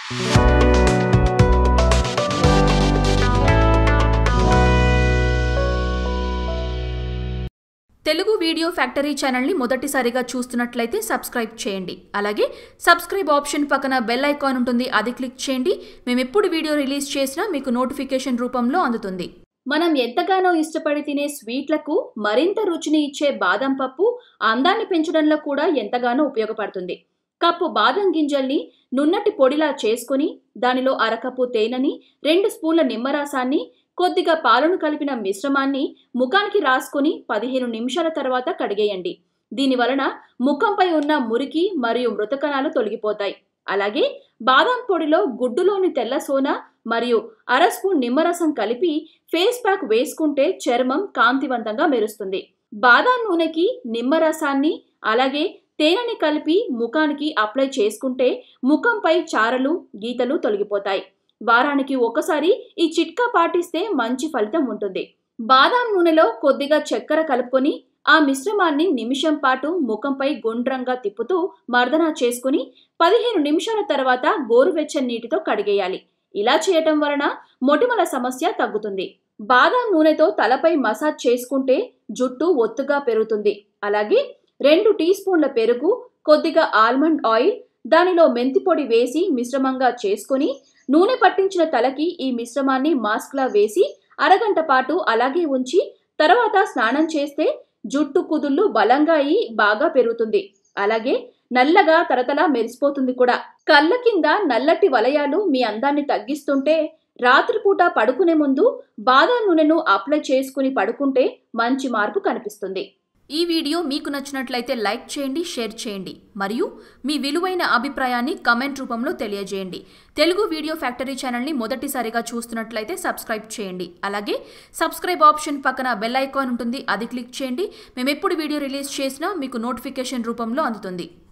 Telugu video factory ఛానల్ని మొదటిసారిగా చూస్తున్నట్లయితే సబ్స్క్రైబ్ చేయండి అలాగే సబ్స్క్రైబ్ ఆప్షన్ పక్కన బెల్ ఐకాన్ ఉంటుంది అది క్లిక్ చేయండి మేము ఎప్పుడు వీడియో రిలీజ్ చేసినా మీకు నోటిఫికేషన్ రూపంలో అందుతుంది మనం ఎంతగానో ఇష్టపడి తినే స్వీట్లకు మరింత రుచిని ఇచ్చే బాదం పప్పు అందాన్ని పెంచడంలో కూడా ఎంతగానో ఉపయోగపడుతుంది కప్పు బాదం గింజల్ని నున్నటి పొడిలా చేసుకుని దానిలో అరకప్పు తేనెని రెండు స్పూన్ల నిమ్మరసాన్ని కొద్దిగా పాలను కలిపిన మిశ్రమాన్ని ముఖానికి రాసుకొని పదిహేను నిమిషాల తర్వాత కడిగేయండి దీని వలన ముఖంపై ఉన్న మురికి మరియు మృతకణాలు తొలగిపోతాయి అలాగే బాదం పొడిలో గుడ్డులోని తెల్ల సోన మరియు అర స్పూన్ నిమ్మరసం కలిపి ఫేస్ ప్యాక్ వేసుకుంటే చర్మం కాంతివంతంగా మెరుస్తుంది బాదం నూనెకి నిమ్మరసాన్ని అలాగే తేనెని కలిపి ముఖానికి అప్లై చేసుకుంటే ముఖంపై చారలు గీతలు తొలగిపోతాయి వారానికి ఒకసారి ఈ చిట్కా పాటిస్తే మంచి ఫలితం ఉంటుంది బాదాం నూనెలో కొద్దిగా చక్కెర కలుపుకొని ఆ మిశ్రమాన్ని నిమిషం పాటు ముఖంపై గుండ్రంగా తిప్పుతూ మర్దనా చేసుకుని పదిహేను నిమిషాల తర్వాత గోరువెచ్చని నీటితో కడిగేయాలి ఇలా చేయటం వలన మొటిమల సమస్య తగ్గుతుంది బాదాం నూనెతో తలపై మసాజ్ చేసుకుంటే జుట్టు ఒత్తుగా పెరుగుతుంది అలాగే రెండు టీ స్పూన్ల పెరుగు కొద్దిగా ఆల్మండ్ ఆయిల్ దానిలో మెంతి పొడి వేసి మిశ్రమంగా చేసుకొని నూనె పట్టించిన తలకి ఈ మిశ్రమాన్ని మాస్క్లా వేసి అరగంట పాటు అలాగే ఉంచి తర్వాత స్నానం చేస్తే జుట్టు కుదుళ్ళు బలంగా అయి బాగా పెరుగుతుంది అలాగే నల్లగా తరతలా మెరిసిపోతుంది కూడా కళ్ళ కింద నల్లటి వలయాలు మీ అందాన్ని తగ్గిస్తుంటే రాత్రిపూట పడుకునే ముందు బాదం నూనెను అప్లై చేసుకుని పడుకుంటే మంచి మార్పు కనిపిస్తుంది ఈ వీడియో మీకు నచ్చినట్లయితే లైక్ చేయండి షేర్ చేయండి మరియు మీ విలువైన అభిప్రాయాన్ని కమెంట్ రూపంలో తెలియజేయండి తెలుగు వీడియో ఫ్యాక్టరీ ఛానల్ని మొదటిసారిగా చూస్తున్నట్లయితే సబ్స్క్రైబ్ చేయండి అలాగే సబ్స్క్రైబ్ ఆప్షన్ పక్కన బెల్ ఐకాన్ ఉంటుంది అది క్లిక్ చేయండి మేము ఎప్పుడు వీడియో రిలీజ్ చేసినా మీకు నోటిఫికేషన్ రూపంలో అందుతుంది